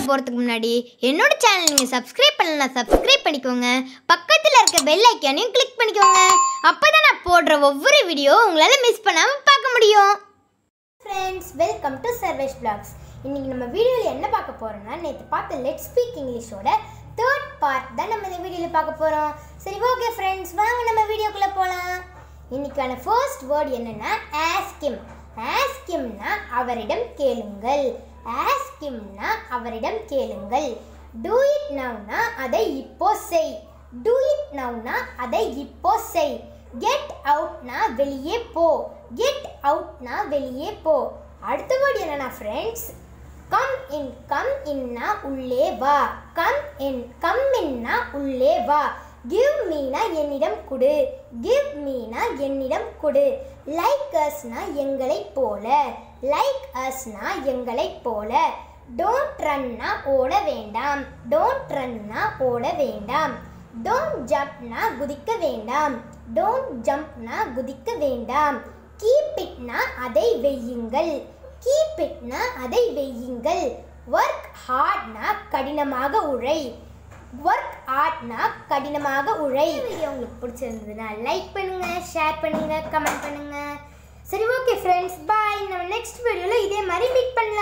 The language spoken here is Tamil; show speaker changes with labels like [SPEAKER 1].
[SPEAKER 1] போகிறதுக்கு முன்னாடி என்னோட சேனல் நீங்கள் சப்ஸ்கிரைப் பண்ணலாம் சப்ஸ்கிரைப் பண்ணிக்கோங்க பக்கத்தில் இருக்க பெல் ஐக்கானையும் கிளிக் பண்ணிக்கோங்க அப்போ தான் நான் போடுற ஒவ்வொரு வீடியோ உங்களால் மிஸ் பண்ணாமல் பார்க்க முடியும் friends welcome to Sarvesh blogs இன்னைக்கு நம்ம வீடியோவில் என்ன பார்க்க போகிறோம்னா நேற்று பார்த்த லெட் ஸ்பீக் இங்கிலீஷோட தேர்ட் பார்ட் தான் நம்ம இந்த வீடியோவில் பார்க்க போகிறோம் சரி ஓகே ஃப்ரெண்ட்ஸ் வாங்க நம்ம வீடியோக்குள்ளே போகலாம் இன்னைக்கான ஃபர்ஸ்ட் வேர்ட் என்னன்னா ஆஸ்கிம் ஆஸ்கிம்னா அவரிடம் கேளுங்கள் ஆஸ்கிம்னா அவரிடம் கேளுங்கள் டூ இட் நவ்னா அதை இப்போ செய் டூ இட் நவ்னா அதை இப்போ செய் கெட் அவுட்னா வெளியே போ கெட் அவுட்னா வெளியே போ அடுத்த வேர்டு என்னன்னா ஃப்ரெண்ட்ஸ் கம் இன் கம் இன்னா உள்ளே வா கம் இன் கம் இன்னா உள்ளே வா கிவ் மீனா என்னிடம் கொடு கிவ் மீனா என்னிடம் கொடு லைக் அஸ்னா எங்களைப் போல லைக் அஸ்னா எங்களைப் போல டோன்ட் ரன்னா ஓட வேண்டாம் டோன்ட் ரன்னா ஓட வேண்டாம் டோன்ட் ஜம்ப்னா குதிக்க வேண்டாம் டோன்ட் ஜம்ப்னா குதிக்க வேண்டாம் கீப் இட்னா அதை வெய்யுங்கள் கீப் இட்னா அதை வெய்யுங்கள் ஒர்க் ஹார்ட்னா கடினமாக உழை ஒர்க் ஹார்ட்னா கடினமாக உழை வீடியோ உங்களுக்கு பிடிச்சிருந்ததுன்னா லைக் பண்ணுங்க ஷேர் பண்ணுங்க கமெண்ட் பண்ணுங்க சரி ஓகே ஃப்ரெண்ட்ஸ் பாய் நம்ம நெக்ஸ்ட் வீடியோவில் இதே மாதிரி மீட் பண்ணலாம்